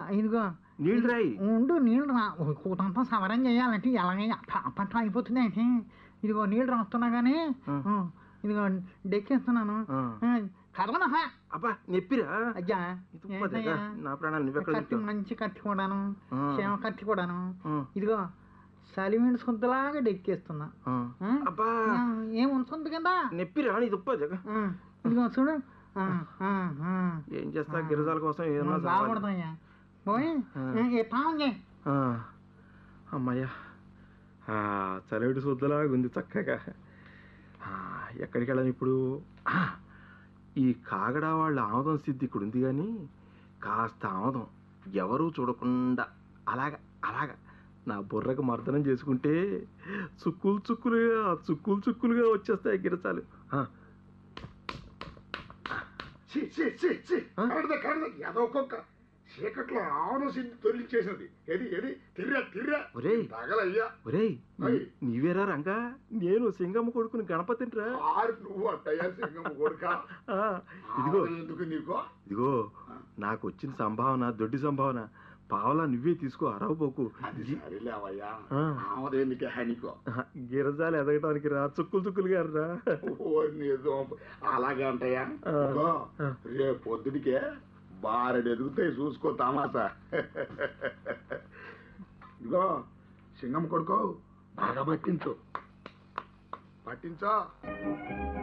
ఇదిగో నీళ్ళు రాయి ఉండు నీళ్ళు రా కూతంతా సవరం చేయాలంటే ఎలాగైనా అప్పట్లో అయిపోతుంది అయితే ఇదిగో నీళ్ళు రాస్తున్నా కానీ ఆ. ఆ, ఇదిగో డెక్కేస్తున్నాను ఆ. కదవనహా అబ్బా నెప్పిరా అయ్యా ఇది ఉప్పదేగా? ఏంటయ్యా? నా ప్రాణాలు నువ్వెక్కడ కత్తి చెప్తావు? మంచి కత్తి కూడాను ఆ. క్షేమ కత్తి కూడాను ఆ. ఇదిగో సలివిండి సొంతలాగా డెక్కేస్తున్నా ఆ. ఆ? అబ్బా ఆ, ఏం ఉంటుంది కదా నెప్పిరా ఇది ఉప్పదేగా ఆ, ఇదిగో చూడు ఆ, ఆ, ఆ. ఏం చేస్తా గిరిజాల కోసం ఏమన్నా చావాలి. బాగుపడతాయ్యా పోయి ఆ. ఏ తాగే ఆ, అమ్మయ్యా ఆ, చలివిడి శుద్ధలాగా ఉంది చక్కగా ఆ, ఎక్కడికి వెళ్ళాను ఇప్పుడు ఆ, ఈ కాగడ వాళ్ళ ఆమదం సిద్ధి ఇక్కడ ఉంది కానీ కాస్త ఆమదం ఎవరూ చూడకుండా అలాగా అలాగా నా బుర్రకు మర్దనం చేసుకుంటే చుక్కులు చుక్కులుగా చుక్కులు చుక్కులుగా వచ్చేస్తాయి గిరచాలు ఆ, ఛీ, ఛీ, ఛీ, ఛీ. ఆ? కరడద, కరడద. ఏదో ఒక్కొక్క చీకట్లో ఆవును సిద్ధి తొలిచేసినది ఏది ఏది తిర్రా తిర్రా ఒరేయ్. తగలయ్యా ఒరేయ్ నీ- అయ్. నీవేరా రంగా నేను సింగమ్మ కొడుకుని గణపతిని ఆరు నువ్వు అట్టయ్యా సింగం కొడుక ఇదిగో ఎందుకు నీకో ఇదిగో నాకు వచ్చిన సంభావన దొడ్డి సంభావన పావలా నువ్వే తీసుకో అరవపోకు అది సరేలేవయ్యా ఆ. ఆమదు ఎందుకే నీకో గిరజాలు ఎదగటానికి రా చుక్కులు చుక్కులుగా రా ఓరి ఏదో అలాగే అంటయ్యా ఆ. ఇదిగో, ఆ. రేపు పొద్దుటికే బారెడు ఎదుగుతాయి చూసుకో తమాసా ఇదిగో సింగం కొడుకో బాగా పట్టించు పట్టించో